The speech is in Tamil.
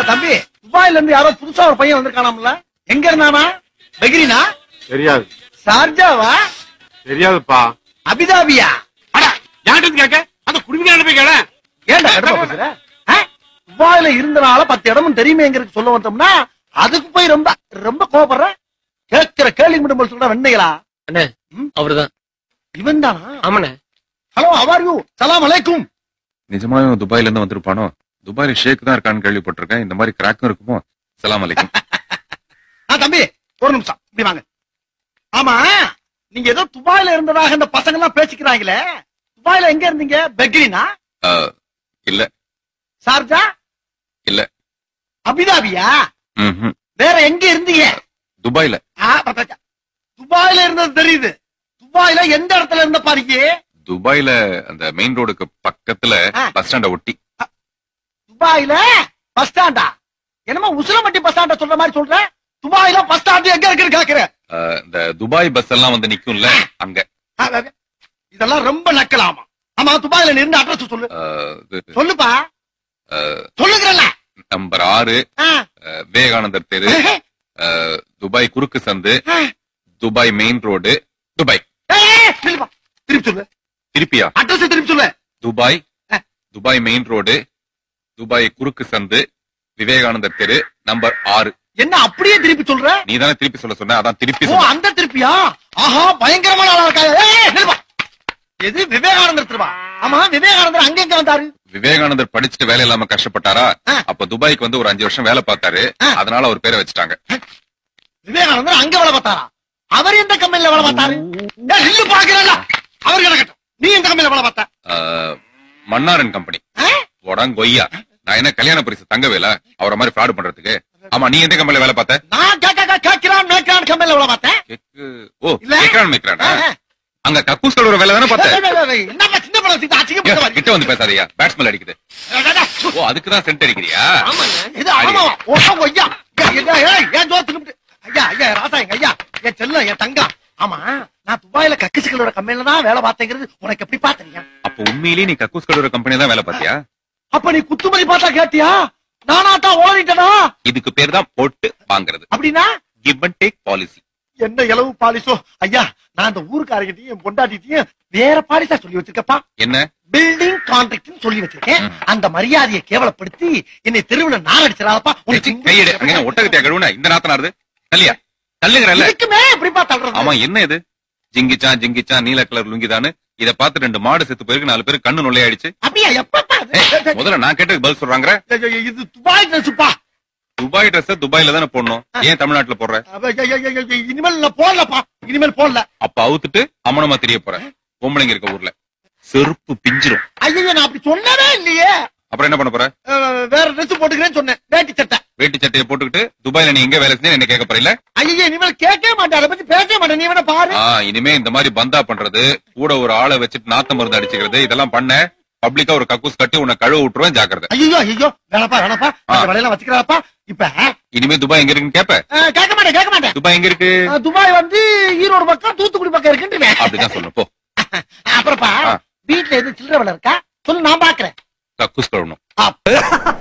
தம்பி துபாயில இருந்து யாரோ புதுசா ஒரு பையன் வந்திருக்கானாம்ல எங்க இருந்தானா பெகிரினா தெரியாது சார்ஜாவா தெரியாதுப்பா அபிதாபியா அட யார்கிட்ட கேட்க அந்த குடும்பியான போய் கேள ஏன்டா கடுப்பா பேசுற ஆ? துபாயில இருந்தனால பத்து இடமும் தெரியுமேங்கிறது சொல்ல வந்தோம்னா அதுக்கு போய் ரொம்ப ரொம்ப கோபப்படுற கேட்கிற கேள்வி மட்டும் போல சொல்ற வெண்ணைகளா அண்ணே ம்? அவர்தான் இவன் தானா ஆமாண்ணே ஹலோ அவர் யூ சலாம் அலைக்கும் நிஜமாவே அவன் துபாயில இருந்து வந்திருப்பானோ துபாயில ஷேக் தான் இருக்கான்னு கேள்விப்பட்டிருக்கேன் இந்த மாதிரி கிராக்கும் இருக்குமோ சலாம் அலைக்கும் ஆ தம்பி ஒரு நிமிஷம் இப்படி வாங்க ஆமா நீங்க ஏதோ துபாயில இருந்ததாக இந்த பசங்க எல்லாம் பேசிக்கிறாங்களே துபாயில எங்க இருந்தீங்க பெக்ரினா அஹ், இல்ல சார்ஜா இல்ல. அபிதாபியா ம்ஹும். வேற எங்க இருந்தீங்க துபாயில ஆ, பாத்தா. துபாயில இருந்தது தெரியுது துபாயில எந்த இடத்துல இருந்த பாருங்க துபாயில அந்த மெயின் ரோடுக்கு பக்கத்துல ஆ. பஸ் ஸ்டாண்ட ஒட்டி துபாயில பஸ் ஸ்டாண்டா என்னமோ உசிலம்பட்டி பஸ் ஸ்டாண்ட சொல்ற மாதிரி சொல்ற துபாயில பஸ் ஸ்டாண்ட் எங்க இருக்குன்னு கேக்குற அஹ், இந்த துபாய் பஸ் எல்லாம் வந்து நிக்கும்ல அங்க ஆ, ஆ, இதெல்லாம் ரொம்ப நக்கலாமா ஆமா துபாயில நீ இருந்த அட்ரஸ் சொல்லு அஹ், இது, சொல்லுப்பா அஹ், சொல்லுகிறல்ல நம்பர் ஆறு ஆ. அஹ், விவேகானந்தர் தெரு அஹ், துபாய் குறுக்கு சந்து ஆ. துபாய் மெயின் ரோடு துபாய் ஏய், ஏய், நில்லுப்பா. திருப்பி சொல்லு திருப்பியா அட்ரஸ் திருப்பி சொல்லு துபாய் ஆ. துபாய் மெயின் ரோடு துபாய் குறுக்கு சந்து விவேகானந்தர் தெரு நம்பர் ஆறு என்ன அப்படியே திருப்பி சொல்ற நீ தானே திருப்பி சொல்ல சொன்ன அதான் திருப்பி ஓ சொன்ன அந்த திருப்பியா ஆஹா பயங்கரமான ஆளா இருக்கா ஏய், ஏய், நில்லுப்பா. எது விவேகானந்தர் திருவா ஆமா விவேகானந்தர் அங்க எங்க வந்தாரு விவேகானந்தர் படிச்சுட்டு வேலை இல்லாம கஷ்டப்பட்டாரா ஆ. அப்ப துபாய்க்கு வந்து ஒரு அஞ்சு வருஷம் வேலை பார்த்தாரு ஆ. அதனால அவர் பேரை வச்சுட்டாங்க விவேகானந்தர் அங்க வேலை பார்த்தாரா அவர் எந்த கம்பெனில வேலை பார்த்தாரு ஏய், நில்லு பாக்குறல அவர் கிடக்கட்டும் நீ எந்த கம்பெனில வேலை பார்த்த ஆஹ், மன்னாரன் கம்பெனி ஆ? கொய்யா நான் என்ன கல்யாண பரிசு தங்கவேல அவரை மாதிரி ஃப்ராட் பண்றதுக்கு ஆமா நீ எந்த கம்பெனில வேலை பார்த்த நான் கேட்க கேட்கிறான் மேய்க்கிறான் கம்பெனில வேலை பார்த்தேன் கேக்கு ஓ இல்ல. கேக்குறான் மேய்க்கிறானா ஆ, ஆ. அங்க கக்கூஸ் கழுவுற வேலை தானே பார்த்த ஏய், ஏய், ஏய், ஏய், என்னப்பா சின்ன பழம் ஏ, அச்சிங்க கிட்ட வந்து பேசாதயா பேட்ஸ்மேன் அடிக்குது ஓ அதுக்குதான் சென்ட் அடிக்கிறியா இது ஆமா ஓ ஐயா ஏய், ஏய், ஏய், ஏன் ஜோர் தின்னுட்டு ஐயா ஐயா ராசா எங்க ஐயா என் செல்லம் என் தங்கம் ஆமா நான் துபாயில கக்கிசுகளோட கம்பெனில தான் வேலை பார்த்தேங்கிறது உனக்கு எப்படி பாத்தீங்க அப்ப உண்மையிலேயே நீ கக்கூஸ் கழுவுற கம்பெனி தான் வேலை பார்த்தியா அப்ப நீ குத்துமதி பார்த்தா கேட்டியா நானா தான் ஓடிட்டனா இதுக்கு பேர் தான் போட்டு வாங்குறது அப்படின்னா கிவ் அண்ட் டேக் பாலிசி என்ன இளவு பாலிசோ ஐயா நான் அந்த ஊருக்காரகிட்டையும் என் பொண்டாட்டிட்டையும் வேற பாலிசா சொல்லி வச்சிருக்கப்பா என்ன பில்டிங் கான்ட்ராக்ட் சொல்லி வச்சிருக்கேன் ம். அந்த மரியாதையை கேவலப்படுத்தி என்னை தெருவுல நாரடிச்சிடாதப்பா ஏச்சி, கையெடு அங்க என்ன ஒட்டகத்தையா கழுவுன இந்த நாத்தனாருது தள்ளியா தள்ளுகிறல்ல இதுக்குமே எப்படிப்பா தள்ளுறது ஆமா என்ன இது ஜிங்கிச்சான் ஜிங்கிச்சான் நீல கலர் லுங்கிதான்னு இத பார்த்து ரெண்டு மாடு செத்து போயிருக்கு நாலு பேர் கண்ணு நுழையாயிடுச்சு அப்படியா எப்பப்பா அது? முதல்ல நான் கேட்டதுக்கு பதில் சொல்றாங்க ஐயோ, ஐயோ, இது துபாய் ட்ரெஸ்ப்பா துபாய் ட்ரெஸ் துபாயில தானே போடணும் ஏன் தமிழ்நாட்டுல போடுற இனிமேல் நான் போடலப்பா இனிமேல் போடல அப்ப அவுத்துட்டு அமனமா தெரிய போற பொம்பளைங்க இருக்க ஊர்ல செருப்பு பிஞ்சிரும் ஐயோ நான் அப்படி சொன்னவே இல்லையே அப்புறம் என்ன பண்ண போற அஹ், வேற ட்ரெஸ் போட்டுக்கிறேன்னு சொன்னேன் வேட்டி சட்டை வேட்டி சட்டையை போட்டுக்கிட்டு துபாயில நீ எங்க வேலை செஞ்சு என்ன கேட்க போறீல ஐயோ இனிமேல் கேட்கவே மாட்டேன் அதை பத்தி பேசவே மாட்டேன் நீ வேணா பாரு ஆ இனிமே இந்த மாதிரி பந்தா பண்றது கூட ஒரு ஆளை வச்சுட்டு நாத்த மருந்து அடிச்சுக்கிறது இதெல்லாம் பண்ண பப்ளிக்கா ஒரு கக்கூஸ் கட்டி உன்னை கழுவ விட்டுருவேன் ஜாக்கிரதை ஐயோ ஐயோ வேணப்பா வேணப்பா அந்த வேலையெல்லாம் வச்சுக்கிறாப்பா இப்ப இனிமே துபாய் எங்க இருக்குன்னு கேப்ப அஹ், கேட்க மாட்டேன் கேட்க மாட்டேன் துபாய் எங்க இருக்கு அஹ், துபாய் வந்து ஈரோடு பக்கம் தூத்துக்குடி பக்கம் இருக்குன்றேன் அப்படிதான் சொல்லணும் போ அப்புறப்பா ஆ. வீட்டுல எதுவும் சில்லறை வேலை இருக்கா சொல்லு நான் பாக்குறேன் கக்கூஸ் கழுவணும் அப்ப